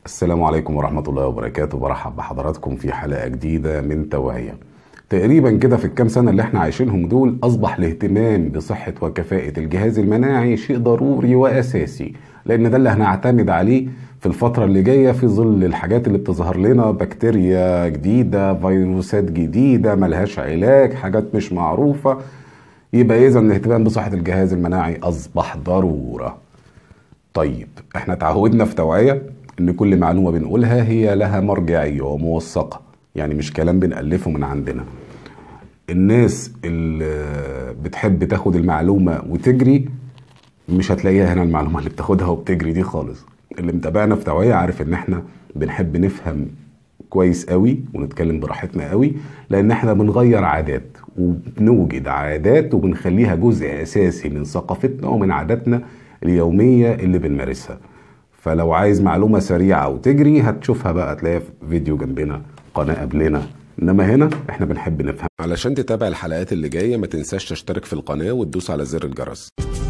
السلام عليكم ورحمة الله وبركاته برحب بحضراتكم في حلقة جديدة من توعية تقريبا كده في الكام سنة اللي احنا عايشينهم دول أصبح الاهتمام بصحة وكفاءة الجهاز المناعي شيء ضروري وأساسي لأن ده اللي هنعتمد عليه في الفترة اللي جاية في ظل الحاجات اللي بتظهر لنا بكتيريا جديدة فيروسات جديدة ملهاش علاج حاجات مش معروفة يبقى إذا الاهتمام بصحة الجهاز المناعي أصبح ضرورة طيب احنا تعودنا في توعية ان كل معلومة بنقولها هي لها مرجعية وموثقة يعني مش كلام بنألفه من عندنا الناس اللي بتحب تاخد المعلومة وتجري مش هتلاقيها هنا المعلومة اللي بتاخدها وبتجري دي خالص اللي متابعنا في توعية عارف ان احنا بنحب نفهم كويس قوي ونتكلم براحتنا قوي لان احنا بنغير عادات وبنوجد عادات وبنخليها جزء اساسي من ثقافتنا ومن عاداتنا اليومية اللي بنمارسها فلو عايز معلومة سريعة وتجري هتشوفها بقى تلاقيها في فيديو جنبنا قناة قبلنا انما هنا احنا بنحب نفهم علشان تتابع الحلقات اللي جاية ما تنساش تشترك في القناة وتدوس على زر الجرس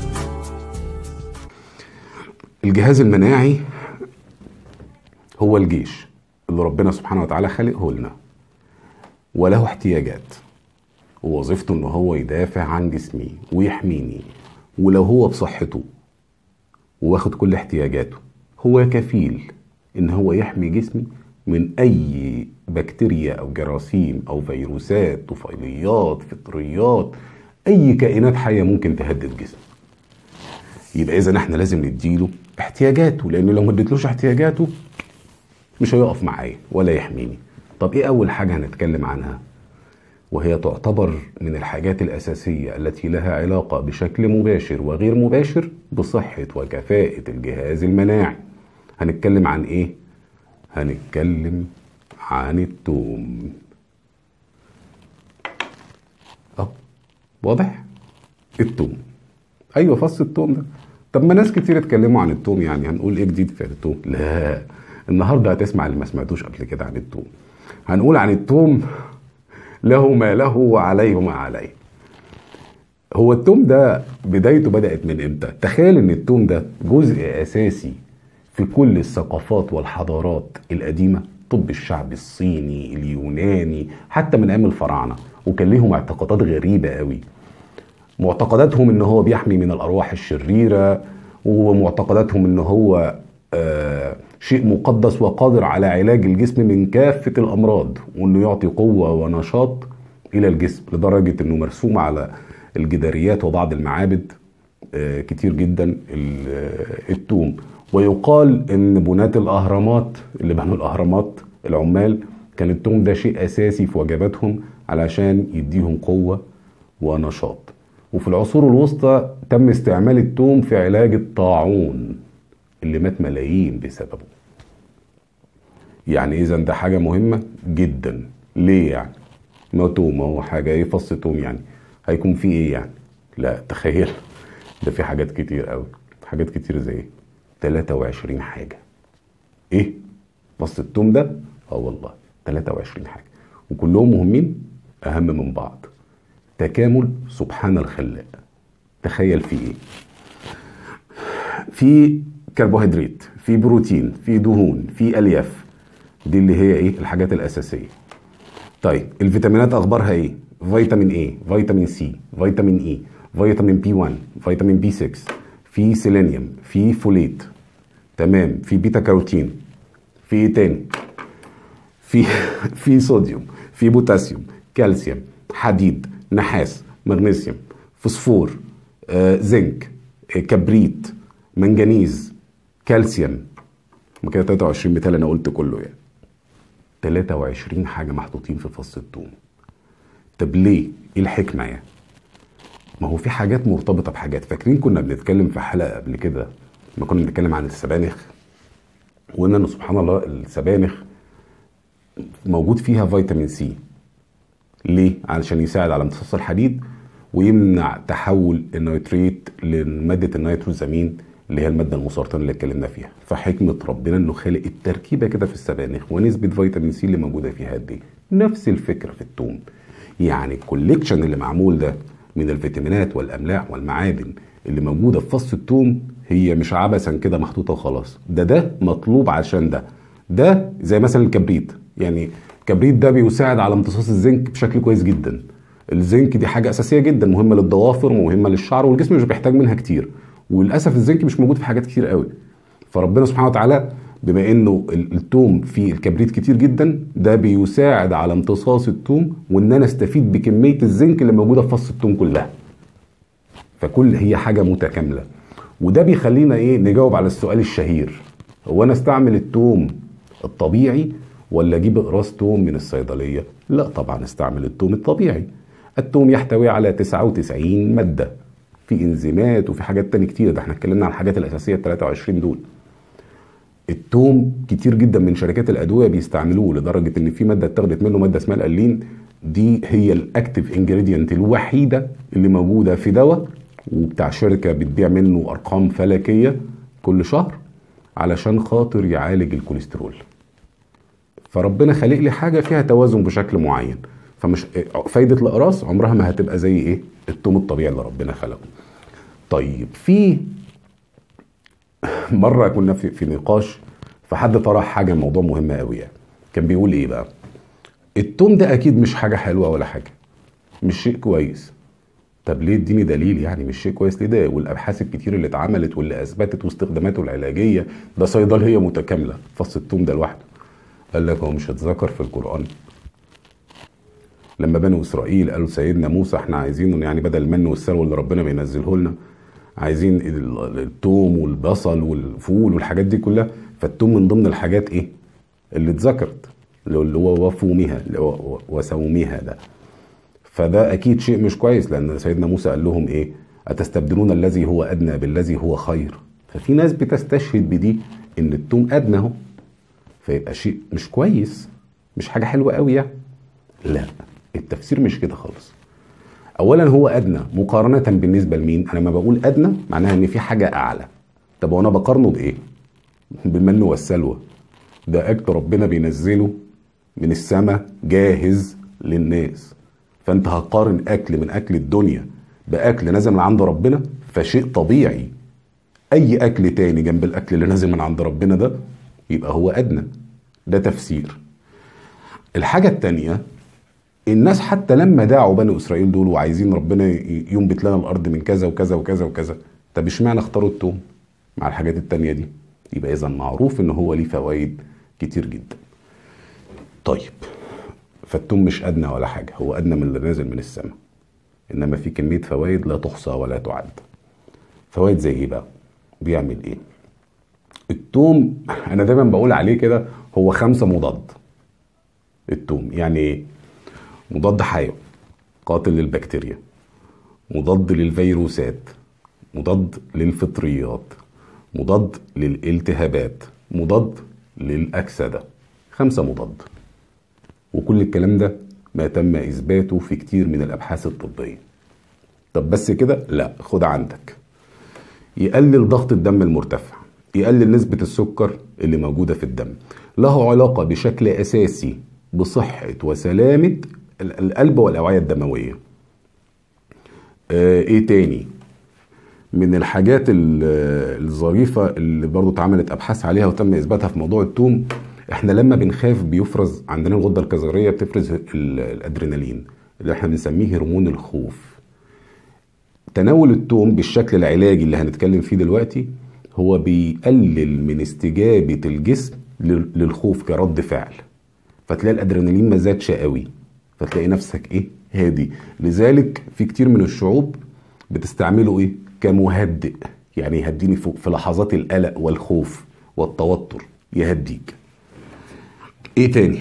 الجهاز المناعي هو الجيش اللي ربنا سبحانه وتعالى خلقه لنا وله احتياجات ووظيفته ان هو يدافع عن جسمي ويحميني ولو هو بصحته واخد كل احتياجاته هو كفيل ان هو يحمي جسمي من اي بكتيريا او جراثيم او فيروسات طفيليات فطريات اي كائنات حيه ممكن تهدد جسمي يبقى اذا احنا لازم نديله احتياجاته لان لو ما اديتلوش احتياجاته مش هيقف معايا ولا يحميني طب ايه اول حاجه هنتكلم عنها وهي تعتبر من الحاجات الاساسيه التي لها علاقه بشكل مباشر وغير مباشر بصحه وكفاءه الجهاز المناعي هنتكلم عن ايه هنتكلم عن التوم اه واضح التوم ايوه فص التوم ده طب ما ناس كتير اتكلموا عن التوم يعني هنقول ايه جديد في التوم لا النهارده هتسمع اللي ما سمعتوش قبل كده عن التوم هنقول عن التوم له ما له وعليه ما عليه هو التوم ده بدايته بدأت من امتى تخيل ان التوم ده جزء اساسي في كل الثقافات والحضارات القديمة طب الشعب الصيني اليوناني حتى من ايام الفراعنة وكان ليهم اعتقادات غريبة قوي معتقداتهم ان هو بيحمي من الارواح الشريرة ومعتقداتهم ان هو آه شيء مقدس وقادر على علاج الجسم من كافة الأمراض وإنه يعطي قوة ونشاط إلى الجسم لدرجة إنه مرسوم على الجداريات وبعض المعابد كتير جدا التوم ويقال إن بناة الأهرامات اللي بنوا الأهرامات العمال كان التوم ده شيء أساسي في وجباتهم علشان يديهم قوة ونشاط وفي العصور الوسطى تم استعمال التوم في علاج الطاعون اللي مات ملايين بسببه يعني اذا ده حاجه مهمه جدا ليه يعني ما توم هو حاجه ايه فص توم يعني هيكون في ايه يعني لا تخيل ده في حاجات كتير قوي حاجات كتير زي ايه 23 حاجه ايه فص التوم ده اه والله 23 حاجه وكلهم مهمين اهم من بعض تكامل سبحان الخلاق تخيل في ايه في كربوهيدرات في بروتين في دهون في الياف دي اللي هي ايه الحاجات الاساسيه طيب الفيتامينات اخبارها ايه فيتامين ايه فيتامين سي فيتامين اي فيتامين بي 1 فيتامين بي 6 في سيلينيوم في فوليت تمام في بيتا كاروتين في ايه تاني في في صوديوم في بوتاسيوم كالسيوم حديد نحاس مغنيسيوم فوسفور آه، زنك آه، كبريت منجنيز كالسيوم ما كده 23 مثال انا قلت كله يعني 23 حاجه محطوطين في فص الثوم طب ليه ايه الحكمه يعني ما هو في حاجات مرتبطه بحاجات فاكرين كنا بنتكلم في حلقه قبل كده ما كنا بنتكلم عن السبانخ وقلنا ان سبحان الله السبانخ موجود فيها فيتامين سي ليه علشان يساعد على امتصاص الحديد ويمنع تحول النيتريت لماده النيتروزامين اللي هي الماده المسرطنه اللي اتكلمنا فيها فحكمه ربنا انه خالق التركيبه كده في السبانخ ونسبه فيتامين سي اللي موجوده فيها قد ايه نفس الفكره في الثوم يعني الكوليكشن اللي معمول ده من الفيتامينات والاملاح والمعادن اللي موجوده في فص الثوم هي مش عبثا كده محطوطه وخلاص ده ده مطلوب عشان ده ده زي مثلا الكبريت يعني الكبريت ده بيساعد على امتصاص الزنك بشكل كويس جدا الزنك دي حاجه اساسيه جدا مهمه للضوافر ومهمه للشعر والجسم مش بيحتاج منها كتير وللاسف الزنك مش موجود في حاجات كتير قوي فربنا سبحانه وتعالى بما انه ال- التوم فيه الكبريت كتير جدا ده بيساعد على امتصاص التوم وان انا استفيد بكميه الزنك اللي موجوده في فص التوم كلها فكل هي حاجه متكامله وده بيخلينا ايه نجاوب على السؤال الشهير هو انا استعمل التوم الطبيعي ولا اجيب اقراص توم من الصيدليه لا طبعا استعمل التوم الطبيعي التوم يحتوي على 99 ماده في انزيمات وفي حاجات تانية كتير ده احنا اتكلمنا عن الحاجات الاساسيه ال 23 دول التوم كتير جدا من شركات الادويه بيستعملوه لدرجه ان في ماده اتاخدت منه ماده اسمها الالين دي هي الاكتيف انجريدينت الوحيده اللي موجوده في دواء وبتاع شركه بتبيع منه ارقام فلكيه كل شهر علشان خاطر يعالج الكوليسترول فربنا خالق لي حاجه فيها توازن بشكل معين فمش فايده الاقراص عمرها ما هتبقى زي ايه التوم الطبيعي اللي ربنا خلقه طيب في مره كنا في في نقاش فحد طرح حاجه موضوع مهم قوي يعني كان بيقول ايه بقى التوم ده اكيد مش حاجه حلوه ولا حاجه مش شيء كويس طب ليه اديني دليل يعني مش شيء كويس ليه ده والابحاث الكتير اللي اتعملت واللي اثبتت واستخداماته العلاجيه ده صيدليه متكامله فص التوم ده لوحده قال لك هو مش اتذكر في القران لما بنو اسرائيل قالوا سيدنا موسى احنا عايزين يعني بدل المن والسلوى اللي ربنا بينزله لنا عايزين ال- التوم والبصل والفول والحاجات دي كلها فالتوم من ضمن الحاجات ايه اللي اتذكرت اللي هو وفومها اللي هو وسومها ده فده اكيد شيء مش كويس لان سيدنا موسى قال لهم ايه اتستبدلون الذي هو ادنى بالذي هو خير ففي ناس بتستشهد بدي ان التوم ادنى اهو فيبقى شيء مش كويس مش حاجه حلوه قوي يعني لا التفسير مش كده خالص اولا هو ادنى مقارنه بالنسبه لمين انا لما بقول ادنى معناها ان في حاجه اعلى طب وانا بقارنه بايه بالمن والسلوى ده اكل ربنا بينزله من السماء جاهز للناس فانت هتقارن اكل من اكل الدنيا باكل نازل من عند ربنا فشيء طبيعي اي اكل تاني جنب الاكل اللي نازل من عند ربنا ده يبقى هو ادنى ده تفسير الحاجه التانيه الناس حتى لما دعوا بني اسرائيل دول وعايزين ربنا ي- ينبت لنا الارض من كذا وكذا وكذا وكذا طب اشمعنى اختاروا التوم مع الحاجات التانية دي يبقى اذا معروف ان هو ليه فوائد كتير جدا طيب فالتوم مش ادنى ولا حاجه هو ادنى من اللي نازل من السماء انما في كميه فوائد لا تحصى ولا تعد فوائد زي ايه بقى بيعمل ايه التوم انا دايما بقول عليه كده هو خمسه مضاد التوم يعني ايه مضاد حيوي قاتل للبكتيريا مضاد للفيروسات مضاد للفطريات مضاد للالتهابات مضاد للأكسدة خمسة مضاد وكل الكلام ده ما تم إثباته في كتير من الأبحاث الطبية طب بس كده لا خد عندك يقلل ضغط الدم المرتفع يقلل نسبة السكر اللي موجودة في الدم له علاقة بشكل أساسي بصحة وسلامة ال- القلب والأوعية الدموية آه، ايه تاني من الحاجات ال- الظريفة اللي برضو اتعملت أبحاث عليها وتم إثباتها في موضوع التوم احنا لما بنخاف بيفرز عندنا الغدة الكظرية بتفرز ال- الأدرينالين اللي احنا بنسميه هرمون الخوف تناول التوم بالشكل العلاجي اللي هنتكلم فيه دلوقتي هو بيقلل من استجابة الجسم لل- للخوف كرد فعل فتلاقي الادرينالين ما زادش قوي فتلاقي نفسك ايه هادي لذلك في كتير من الشعوب بتستعمله ايه كمهدئ يعني يهديني في في لحظات القلق والخوف والتوتر يهديك ايه تاني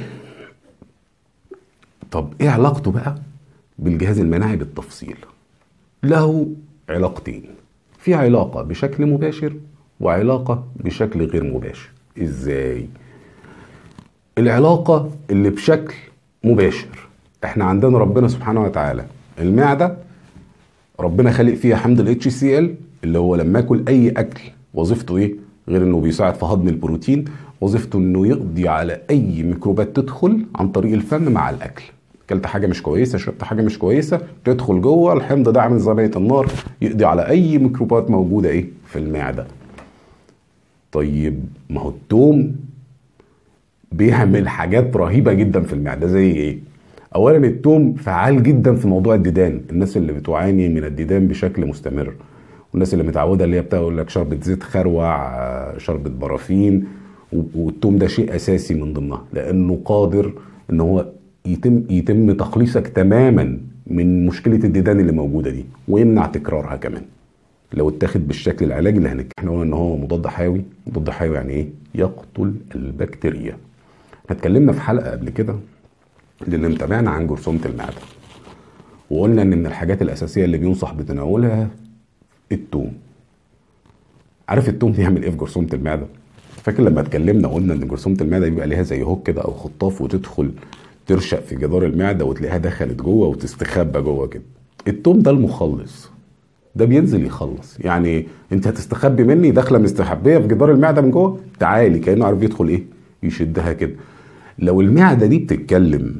طب ايه علاقته بقى بالجهاز المناعي بالتفصيل له علاقتين في علاقة بشكل مباشر وعلاقة بشكل غير مباشر ازاي العلاقة اللي بشكل مباشر احنا عندنا ربنا سبحانه وتعالى المعدة ربنا خالق فيها حمض الاتش سي ال اللي هو لما اكل اي اكل وظيفته ايه غير انه بيساعد في هضم البروتين وظيفته انه يقضي على اي ميكروبات تدخل عن طريق الفم مع الاكل اكلت حاجه مش كويسه شربت حاجه مش كويسه تدخل جوه الحمض ده عامل زي بيت النار يقضي على اي ميكروبات موجوده ايه في المعده طيب ما هو التوم بيعمل حاجات رهيبه جدا في المعده زي ايه اولا التوم فعال جدا في موضوع الديدان الناس اللي بتعاني من الديدان بشكل مستمر والناس اللي متعوده اللي هي بتقول لك شربة زيت خروع آه، شربة برافين و- والتوم ده شيء اساسي من ضمنها لانه قادر ان هو يتم يتم تخليصك تماما من مشكله الديدان اللي موجوده دي ويمنع تكرارها كمان لو اتاخد بالشكل العلاجي اللي هنك احنا قلنا ان هو مضاد حيوي مضاد حيوي يعني ايه يقتل البكتيريا احنا اتكلمنا في حلقه قبل كده اللي متابعنا عن جرثومه المعده وقلنا ان من الحاجات الاساسيه اللي بينصح بتناولها التوم عارف التوم بيعمل ايه في جرثومه المعده فاكر لما اتكلمنا قلنا ان جرثومه المعده بيبقى ليها زي هوك كده او خطاف وتدخل ترشق في جدار المعده وتلاقيها دخلت جوه وتستخبى جوه كده التوم ده المخلص ده بينزل يخلص يعني انت هتستخبي مني داخله مستخبيه في جدار المعده من جوه تعالي كانه عارف يدخل ايه يشدها كده لو المعده دي بتتكلم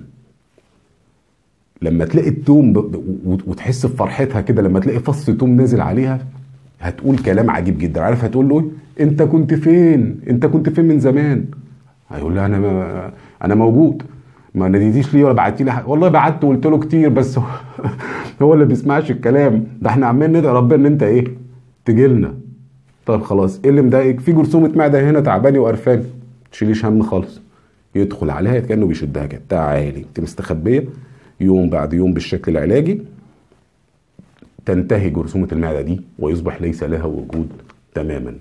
لما تلاقي التوم ب... ب- وتحس بفرحتها كده لما تلاقي فص توم نازل عليها هتقول كلام عجيب جدا عارف هتقول له ايه انت كنت فين انت كنت فين من زمان هيقول لها انا ما... انا موجود ما ناديتيش ليه ولا بعتي لي حاجة؟ والله بعت وقلت له كتير بس هو, هو اللي بيسمعش الكلام ده احنا عمالين ندعي ربنا ان انت ايه تجي لنا طب خلاص ايه اللي مضايقك في جرثومه معده هنا تعباني وقرفاني تشيليش هم خالص يدخل عليها كانه بيشدها كده تعالي انت مستخبيه يوم بعد يوم بالشكل العلاجي تنتهي جرثومه المعده دي ويصبح ليس لها وجود تماما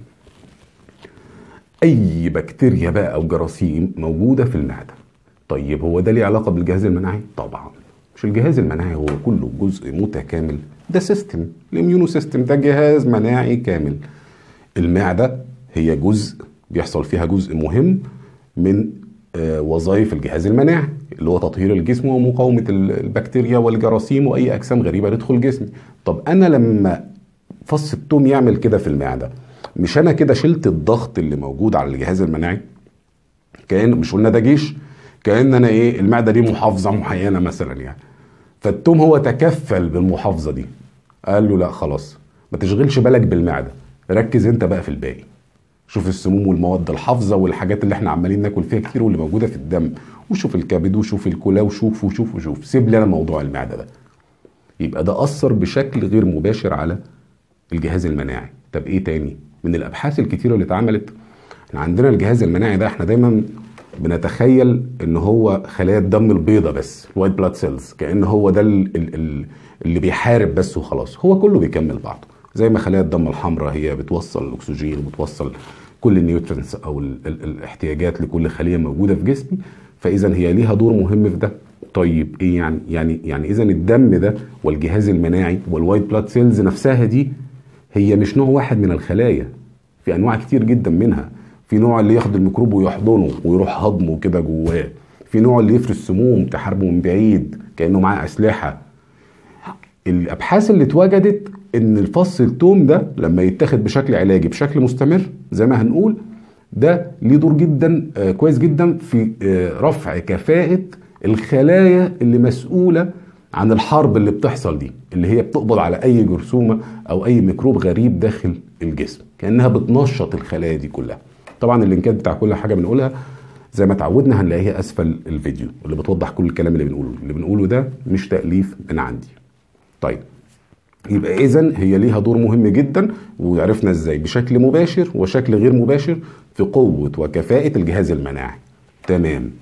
اي بكتيريا بقى او جراثيم موجوده في المعده طيب هو ده ليه علاقه بالجهاز المناعي طبعا مش الجهاز المناعي هو كله جزء متكامل ده سيستم الاميونو سيستم ده جهاز مناعي كامل المعده هي جزء بيحصل فيها جزء مهم من آه، وظائف الجهاز المناعي اللي هو تطهير الجسم ومقاومه ال- البكتيريا والجراثيم واي اجسام غريبه تدخل جسمي طب انا لما فص التوم يعمل كده في المعده مش انا كده شلت الضغط اللي موجود على الجهاز المناعي كان مش قلنا ده جيش كان انا ايه المعده دي محافظه معينه مثلا يعني فالتوم هو تكفل بالمحافظه دي قال له لا خلاص ما تشغلش بالك بالمعده ركز انت بقى في الباقي شوف السموم والمواد الحافظه والحاجات اللي احنا عمالين ناكل فيها كتير واللي موجوده في الدم وشوف الكبد وشوف الكلى وشوف وشوف وشوف سيب لي انا موضوع المعده ده يبقى ده اثر بشكل غير مباشر على الجهاز المناعي طب ايه تاني من الابحاث الكتيره اللي اتعملت احنا عندنا الجهاز المناعي ده احنا دايما بنتخيل ان هو خلايا الدم البيضاء بس الوايت بلاد سيلز كان هو ده ال- ال- ال- اللي بيحارب بس وخلاص هو كله بيكمل بعضه زي ما خلايا الدم الحمراء هي بتوصل الاكسجين وبتوصل كل النيوترينز او ال ال الاحتياجات لكل خليه موجوده في جسمي فاذا هي ليها دور مهم في ده طيب ايه يعني يعني يعني اذا الدم ده والجهاز المناعي والوايت بلاد سيلز نفسها دي هي مش نوع واحد من الخلايا في انواع كتير جدا منها في نوع اللي ياخد الميكروب ويحضنه ويروح هضمه كده جواه في نوع اللي يفرز سموم تحاربه من بعيد كانه معاه اسلحه الابحاث اللي اتوجدت ان الفص التوم ده لما يتاخد بشكل علاجي بشكل مستمر زي ما هنقول ده ليه دور جدا آه، كويس جدا في آه، رفع كفاءة الخلايا اللي مسؤولة عن الحرب اللي بتحصل دي اللي هي بتقبض على اي جرثومة او اي ميكروب غريب داخل الجسم كأنها بتنشط الخلايا دي كلها طبعا اللينكات بتاع كل حاجة بنقولها زي ما اتعودنا هنلاقيها اسفل الفيديو اللي بتوضح كل الكلام اللي بنقوله اللي بنقوله ده مش تأليف من عندي طيب يبقى اذا هي ليها دور مهم جدا وعرفنا ازاي بشكل مباشر وشكل غير مباشر في قوه وكفاءه الجهاز المناعي تمام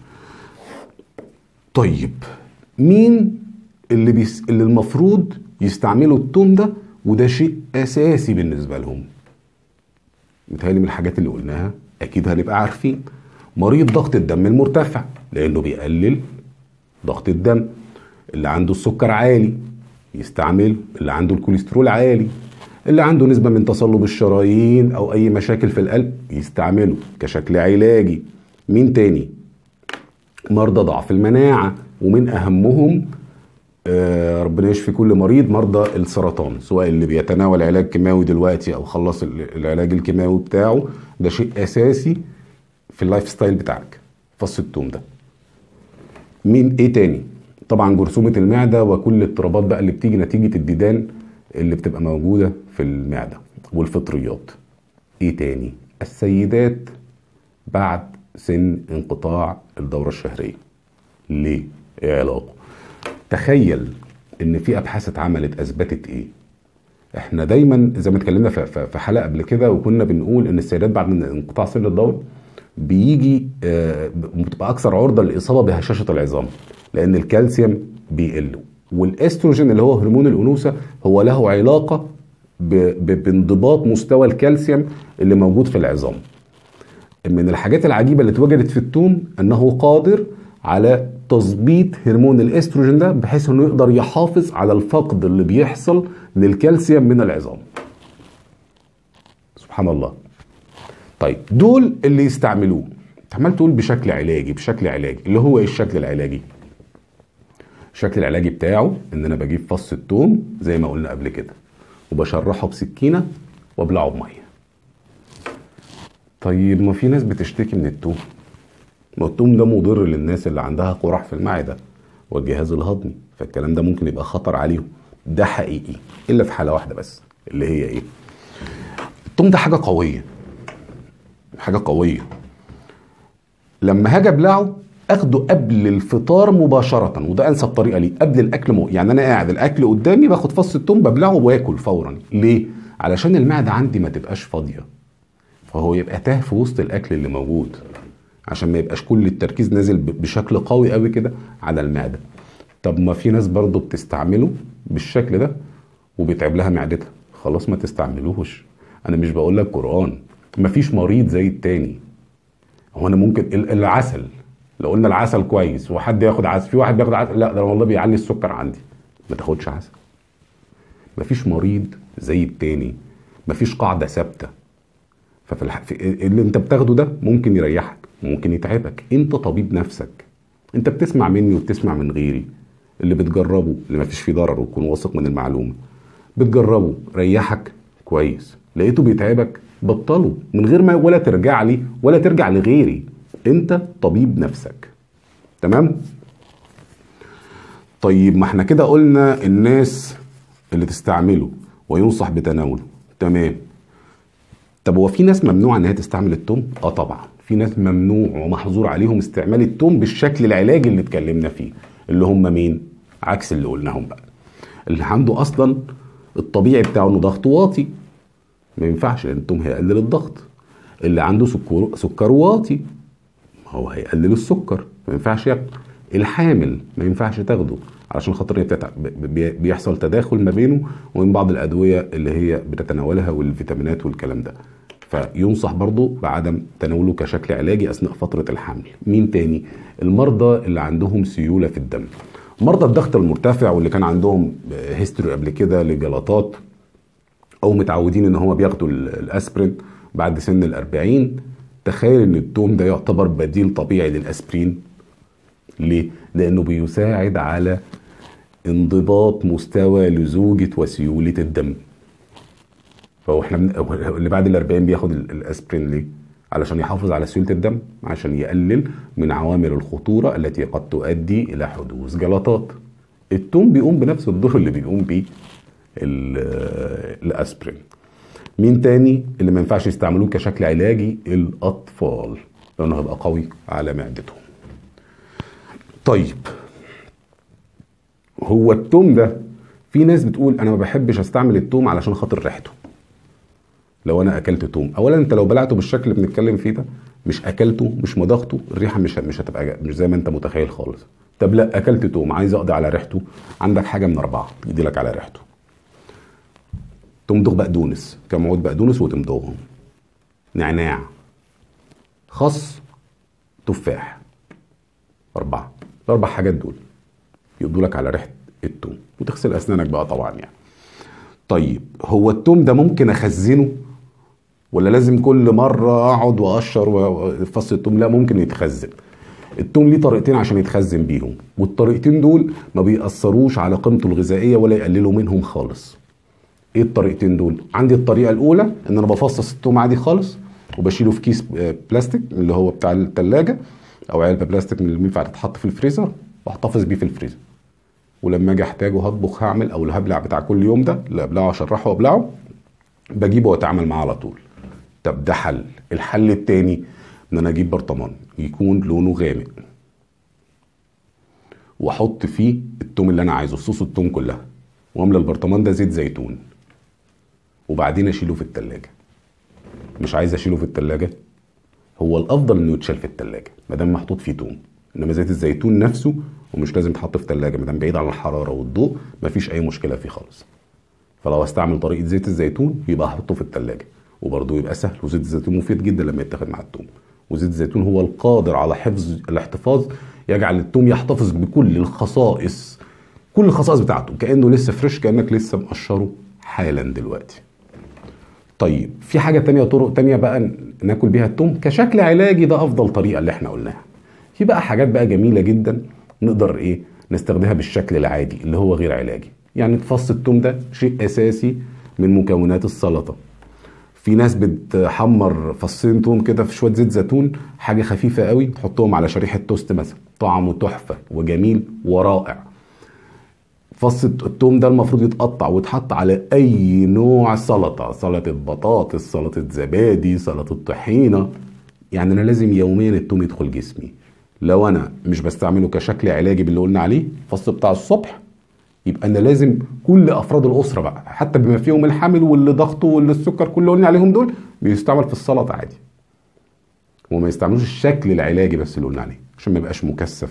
طيب مين اللي بيس... اللي المفروض يستعملوا التوم ده وده شيء اساسي بالنسبه لهم متهيألي من الحاجات اللي قلناها اكيد هنبقى عارفين مريض ضغط الدم المرتفع لانه بيقلل ضغط الدم اللي عنده السكر عالي يستعمل اللي عنده الكوليسترول عالي اللي عنده نسبة من تصلب الشرايين أو أي مشاكل في القلب يستعمله كشكل علاجي مين تاني مرضى ضعف المناعة ومن أهمهم آه، ربنا يشفي كل مريض مرضى السرطان سواء اللي بيتناول علاج كيماوي دلوقتي أو خلص ال- العلاج الكيماوي بتاعه ده شيء أساسي في اللايف ستايل بتاعك فص التوم ده مين ايه تاني طبعا جرثومة المعدة وكل الاضطرابات بقى اللي بتيجي نتيجة الديدان اللي بتبقى موجودة في المعدة والفطريات ايه تاني السيدات بعد سن انقطاع الدورة الشهرية ليه؟ ايه علاقة؟ تخيل ان في ابحاث اتعملت اثبتت ايه؟ احنا دايما زي ما اتكلمنا في- في في حلقه قبل كده وكنا بنقول ان السيدات بعد من انقطاع سن الدوره بيجي آه، بتبقى اكثر عرضه للاصابه بهشاشه العظام لان الكالسيوم بيقل والاستروجين اللي هو هرمون الانوثه هو له علاقه ب- ب- بانضباط مستوى الكالسيوم اللي موجود في العظام من الحاجات العجيبه اللي اتوجدت في التوم انه قادر على تظبيط هرمون الاستروجين ده بحيث انه يقدر يحافظ على الفقد اللي بيحصل للكالسيوم من العظام سبحان الله طيب دول اللي يستعملوه انت عمال تقول بشكل علاجي بشكل علاجي اللي هو ايه الشكل العلاجي الشكل العلاجي بتاعه ان انا بجيب فص التوم زي ما قلنا قبل كده وبشرحه بسكينه وابلعه بميه طيب ما في ناس بتشتكي من التوم ما التوم ده مضر للناس اللي عندها قرح في المعده والجهاز الهضمي فالكلام ده ممكن يبقى خطر عليهم ده حقيقي الا في حاله واحده بس اللي هي ايه التوم ده حاجه قويه حاجه قويه لما هاجي ابلعه اخده قبل الفطار مباشره وده انسب طريقه ليه قبل الاكل م... يعني انا قاعد الاكل قدامي باخد فص التوم ببلعه واكل فورا ليه علشان المعده عندي ما تبقاش فاضيه فهو يبقى تاه في وسط الاكل اللي موجود عشان ما يبقاش كل التركيز نازل ب- بشكل قوي قوي كده على المعده طب ما في ناس برضو بتستعمله بالشكل ده وبيتعب لها معدتها خلاص ما تستعملوش انا مش بقول لك قران مفيش مريض زي التاني هو انا ممكن ال- العسل لو قلنا العسل كويس وحد ياخد عسل في واحد بياخد عسل لا ده والله بيعلي السكر عندي ما تاخدش عسل مفيش مريض زي التاني مفيش قاعده ثابته ففي الح... في اللي انت بتاخده ده ممكن يريحك ممكن يتعبك انت طبيب نفسك انت بتسمع مني وبتسمع من غيري اللي بتجربه اللي ما فيش فيه ضرر وتكون واثق من المعلومه بتجربه ريحك كويس لقيته بيتعبك بطله من غير ما ولا ترجع لي ولا ترجع لغيري انت طبيب نفسك تمام طيب ما احنا كده قلنا الناس اللي تستعمله وينصح بتناوله تمام طب هو في ناس ممنوع ان هي تستعمل التوم؟ اه طبعا في ناس ممنوع ومحظور عليهم استعمال التوم بالشكل العلاجي اللي اتكلمنا فيه اللي هم مين؟ عكس اللي قلناهم بقى اللي عنده اصلا الطبيعي بتاعه انه ضغطه واطي ما ينفعش لان التوم هيقلل الضغط اللي عنده سكر سكر واطي هو هيقلل السكر ما ينفعش ياخده الحامل ما ينفعش تاخده علشان خاطر هي بتتع... ب- بي- بيحصل تداخل ما بينه وبين بعض الادويه اللي هي بتتناولها والفيتامينات والكلام ده فينصح برضه بعدم تناوله كشكل علاجي اثناء فتره الحمل مين تاني المرضى اللي عندهم سيوله في الدم مرضى الضغط المرتفع واللي كان عندهم هيستوري قبل كده لجلطات او متعودين ان هو بياخدوا ال- الاسبرين بعد سن الأربعين تخيل ان التوم ده يعتبر بديل طبيعي للاسبرين ليه؟ لانه بيساعد على انضباط مستوى لزوجة وسيولة الدم فهو احنا من... هو اللي بعد الأربعين بياخد ال- الاسبرين ليه؟ علشان يحافظ على سيولة الدم عشان يقلل من عوامل الخطورة التي قد تؤدي إلى حدوث جلطات التوم بيقوم بنفس الدور اللي بيقوم بيه ال- الاسبرين مين تاني اللي ما ينفعش يستعملوه كشكل علاجي الاطفال لانه هيبقى قوي على معدتهم طيب هو التوم ده في ناس بتقول انا ما بحبش استعمل التوم علشان خاطر ريحته لو انا اكلت توم اولا انت لو بلعته بالشكل اللي بنتكلم فيه ده مش اكلته مش مضغته الريحه مش مش هتبقى جا- مش زي ما انت متخيل خالص طب لا اكلت توم عايز اقضي على ريحته عندك حاجه من اربعه تقضي لك على ريحته تمضغ بقدونس كم عود بقدونس وتمضغهم نعناع خس تفاح أربعة الأربع حاجات دول يقضوا لك على ريحة التوم وتغسل أسنانك بقى طبعا يعني طيب هو التوم ده ممكن أخزنه ولا لازم كل مرة أقعد وأقشر و- فص التوم لا ممكن يتخزن التوم ليه طريقتين عشان يتخزن بيهم والطريقتين دول ما بيأثروش على قيمته الغذائية ولا يقللوا منهم خالص ايه الطريقتين دول عندي الطريقه الاولى ان انا بفصص التوم عادي خالص وبشيله في كيس آه، بلاستيك اللي هو بتاع الثلاجه او علبه بلاستيك من اللي ينفع تتحط في الفريزر واحتفظ بيه في الفريزر ولما اجي احتاجه هطبخ هعمل او الهبلع بتاع كل يوم ده اللي ابلعه اشرحه وابلعه بجيبه واتعامل معاه على طول طب ده حل الحل التاني ان انا اجيب برطمان يكون لونه غامق واحط فيه التوم اللي انا عايزه صوص التوم كلها واملى البرطمان ده زيت زيتون وبعدين اشيله في التلاجة مش عايز اشيله في التلاجة هو الافضل انه يتشال في التلاجة ما دام محطوط فيه توم انما زيت الزيتون نفسه ومش لازم يتحط في تلاجة ما دام بعيد عن الحرارة والضوء مفيش اي مشكلة فيه خالص فلو استعمل طريقة زيت الزيتون يبقى احطه في التلاجة وبرضه يبقى سهل وزيت الزيتون مفيد جدا لما يتاخد مع التوم وزيت الزيتون هو القادر على حفظ الاحتفاظ يجعل التوم يحتفظ بكل الخصائص كل الخصائص بتاعته كانه لسه فريش كانك لسه مقشره حالا دلوقتي طيب في حاجه تانية طرق تانية بقى ناكل بيها التوم كشكل علاجي ده افضل طريقه اللي احنا قلناها في بقى حاجات بقى جميله جدا نقدر ايه نستخدمها بالشكل العادي اللي هو غير علاجي يعني فص التوم ده شيء اساسي من مكونات السلطه في ناس بتحمر فصين توم كده في شويه زيت زيتون حاجه خفيفه قوي تحطهم على شريحه توست مثلا طعمه تحفه وجميل ورائع فص التوم ده المفروض يتقطع ويتحط على اي نوع سلطه سلطه بطاطس سلطه زبادي سلطه طحينه يعني انا لازم يوميا التوم يدخل جسمي لو انا مش بستعمله كشكل علاجي باللي قلنا عليه الفص بتاع الصبح يبقى انا لازم كل افراد الاسره بقى حتى بما فيهم الحامل واللي ضغطه واللي السكر كل اللي قلنا عليهم دول بيستعمل في السلطه عادي وما يستعملوش الشكل العلاجي بس اللي قلنا عليه عشان ما يبقاش مكثف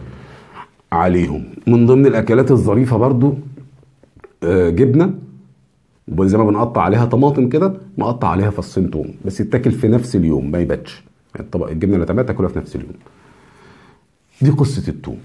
عليهم من ضمن الاكلات الظريفه برضو آه، جبنه وزي ما بنقطع عليها طماطم كده نقطع عليها فصين توم بس يتاكل في نفس اليوم ما يباتش يعني الطبق الجبنه اللي تبات تاكلها في نفس اليوم دي قصه التوم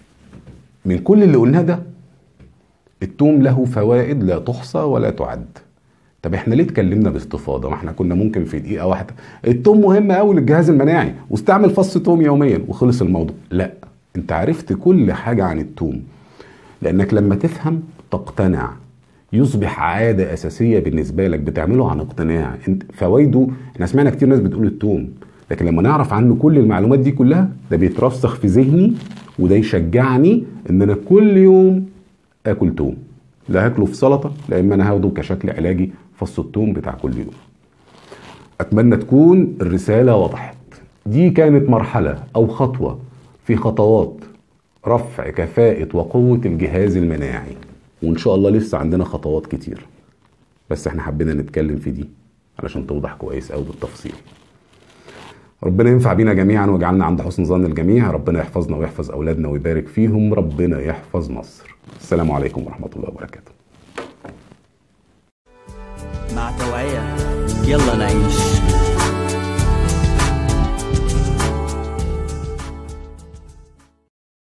من كل اللي قلناه ده التوم له فوائد لا تحصى ولا تعد طب احنا ليه اتكلمنا باستفاضه ما احنا كنا ممكن في دقيقه واحده التوم مهم قوي للجهاز المناعي واستعمل فص توم يوميا وخلص الموضوع لا انت عرفت كل حاجه عن التوم لانك لما تفهم تقتنع يصبح عاده اساسيه بالنسبه لك بتعمله عن اقتناع انت فوائده احنا سمعنا كتير ناس بتقول التوم لكن لما نعرف عنه كل المعلومات دي كلها ده بيترسخ في ذهني وده يشجعني ان انا كل يوم اكل توم لا هاكله في سلطه لا اما انا هاخده كشكل علاجي فص التوم بتاع كل يوم اتمنى تكون الرساله وضحت دي كانت مرحله او خطوه في خطوات رفع كفاءه وقوه الجهاز المناعي وان شاء الله لسه عندنا خطوات كتير بس احنا حبينا نتكلم في دي علشان توضح كويس قوي بالتفصيل ربنا ينفع بينا جميعا ويجعلنا عند حسن ظن الجميع ربنا يحفظنا ويحفظ اولادنا ويبارك فيهم ربنا يحفظ مصر السلام عليكم ورحمه الله وبركاته مع توعية يلا نعيش